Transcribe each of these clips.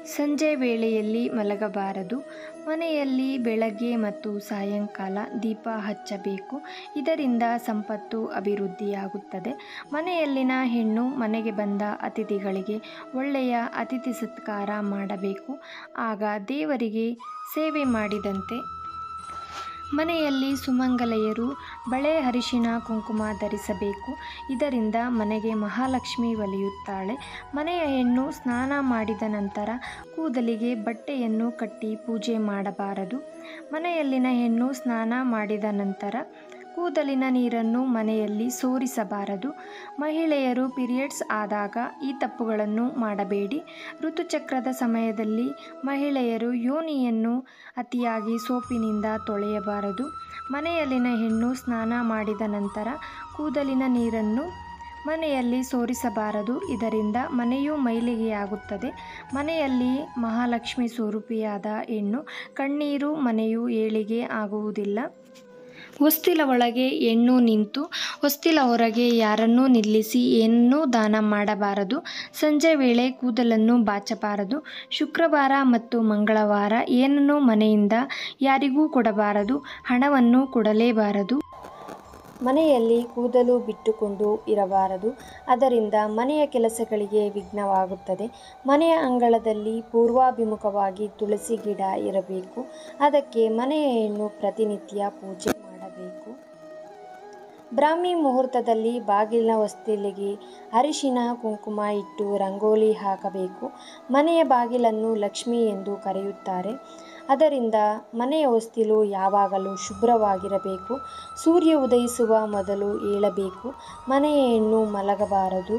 ಸಂಜೆ ವೇಳೆಯಲ್ಲಿ ಮಲಗಬಾರದು ಮನೆಯಲ್ಲಿ ಬೆಳಗ್ಗೆ ಮತ್ತು ಸಾಯಂಕಾಲ ದೀಪ ಹಚ್ಚಬೇಕು ಇದರಿಂದ ಸಂಪತ್ತು ಅಭಿವೃದ್ಧಿಯಾಗುತ್ತದೆ ಮನೆಯಲ್ಲಿನ ಹೆಣ್ಣು ಮನೆಗೆ ಬಂದ ಅತಿಥಿಗಳಿಗೆ ಒಳ್ಳೆಯ ಅತಿಥಿ ಸತ್ಕಾರ ಮಾಡಬೇಕು ಆಗ ದೇವರಿಗೆ ಸೇವೆ ಮಾಡಿದಂತೆ ಮನೆಯಲ್ಲಿ ಸುಮಂಗಲೆಯರು ಬಳೆ ಅರಿಶಿನ ಕುಂಕುಮ ಧರಿಸಬೇಕು ಇದರಿಂದ ಮನೆಗೆ ಮಹಾಲಕ್ಷ್ಮಿ ಒಲಿಯುತ್ತಾಳೆ ಮನೆಯ ಹೆಣ್ಣು ಸ್ನಾನ ಮಾಡಿದ ನಂತರ ಕೂದಲಿಗೆ ಬಟ್ಟೆಯನ್ನು ಕಟ್ಟಿ ಪೂಜೆ ಮಾಡಬಾರದು ಮನೆಯಲ್ಲಿನ ಹೆಣ್ಣು ಸ್ನಾನ ಮಾಡಿದ ನಂತರ ಕೂದಲಿನ ನೀರನ್ನು ಮನೆಯಲ್ಲಿ ಸೋರಿಸಬಾರದು ಮಹಿಳೆಯರು ಪೀರಿಯಡ್ಸ್ ಆದಾಗ ಈ ತಪ್ಪುಗಳನ್ನು ಮಾಡಬೇಡಿ ಋತುಚಕ್ರದ ಸಮಯದಲ್ಲಿ ಮಹಿಳೆಯರು ಯೋನಿಯನ್ನು ಅತಿಯಾಗಿ ಸೋಪಿನಿಂದ ತೊಳೆಯಬಾರದು ಮನೆಯಲ್ಲಿನ ಹೆಣ್ಣು ಸ್ನಾನ ಮಾಡಿದ ನಂತರ ಕೂದಲಿನ ನೀರನ್ನು ಮನೆಯಲ್ಲಿ ಸೋರಿಸಬಾರದು ಇದರಿಂದ ಮನೆಯು ಮೈಲಿಗೆಯಾಗುತ್ತದೆ ಮನೆಯಲ್ಲಿ ಮಹಾಲಕ್ಷ್ಮಿ ಸ್ವರೂಪಿಯಾದ ಹೆಣ್ಣು ಕಣ್ಣೀರು ಮನೆಯು ಏಳಿಗೆ ಆಗುವುದಿಲ್ಲ ಹೊಸ್ತಿಲ ಒಳಗೆ ಹೆಣ್ಣು ನಿಂತು ಹೊಸ್ತಿಲ ಹೊರಗೆ ಯಾರನ್ನೂ ನಿಲ್ಲಿಸಿ ಏನನ್ನೂ ದಾನ ಮಾಡಬಾರದು ಸಂಜೆ ವೇಳೆ ಕೂದಲನ್ನು ಬಾಚಬಾರದು ಶುಕ್ರವಾರ ಮತ್ತು ಮಂಗಳವಾರ ಏನನ್ನೂ ಮನೆಯಿಂದ ಯಾರಿಗೂ ಕೊಡಬಾರದು ಹಣವನ್ನು ಕೊಡಲೇಬಾರದು ಮನೆಯಲ್ಲಿ ಕೂದಲು ಬಿಟ್ಟುಕೊಂಡು ಇರಬಾರದು ಅದರಿಂದ ಮನೆಯ ಕೆಲಸಗಳಿಗೆ ವಿಘ್ನವಾಗುತ್ತದೆ ಮನೆಯ ಅಂಗಳದಲ್ಲಿ ಪೂರ್ವಾಭಿಮುಖವಾಗಿ ತುಳಸಿ ಗಿಡ ಇರಬೇಕು ಅದಕ್ಕೆ ಮನೆಯ ಹೆಣ್ಣು ಪ್ರತಿನಿತ್ಯ ಪೂಜೆ ಮಾಡಬೇಕು ಬ್ರಾಹ್ಮಿ ಮುಹೂರ್ತದಲ್ಲಿ ಬಾಗಿಲಿನ ಹೊಸ್ತಿಲಿಗೆ ಅರಿಶಿನ ಕುಂಕುಮ ಇಟ್ಟು ರಂಗೋಲಿ ಹಾಕಬೇಕು ಮನೆಯ ಬಾಗಿಲನ್ನು ಲಕ್ಷ್ಮಿ ಎಂದು ಕರೆಯುತ್ತಾರೆ ಅದರಿಂದ ಮನೆಯ ಹೊಸ್ತಿಲು ಯಾವಾಗಲೂ ಶುಭ್ರವಾಗಿರಬೇಕು ಸೂರ್ಯ ಉದಯಿಸುವ ಮೊದಲು ಏಳಬೇಕು ಮನೆಯ ಹೆಣ್ಣು ಮಲಗಬಾರದು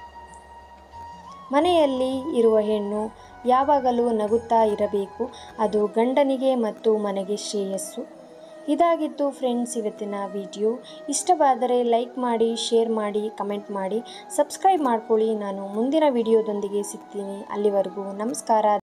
ಮನೆಯಲ್ಲಿ ಇರುವ ಹೆಣ್ಣು ಯಾವಾಗಲೂ ನಗುತ್ತಾ ಇರಬೇಕು ಅದು ಗಂಡನಿಗೆ ಮತ್ತು ಮನೆಗೆ ಶ್ರೇಯಸ್ಸು ಇದಾಗಿತ್ತು ಫ್ರೆಂಡ್ಸ್ ಇವತ್ತಿನ ವಿಡಿಯೋ ಇಷ್ಟವಾದರೆ ಲೈಕ್ ಮಾಡಿ ಶೇರ್ ಮಾಡಿ ಕಮೆಂಟ್ ಮಾಡಿ ಸಬ್ಸ್ಕ್ರೈಬ್ ಮಾಡ್ಕೊಳ್ಳಿ ನಾನು ಮುಂದಿನ ವಿಡಿಯೋದೊಂದಿಗೆ ಸಿಗ್ತೀನಿ ಅಲ್ಲಿವರೆಗೂ ನಮಸ್ಕಾರ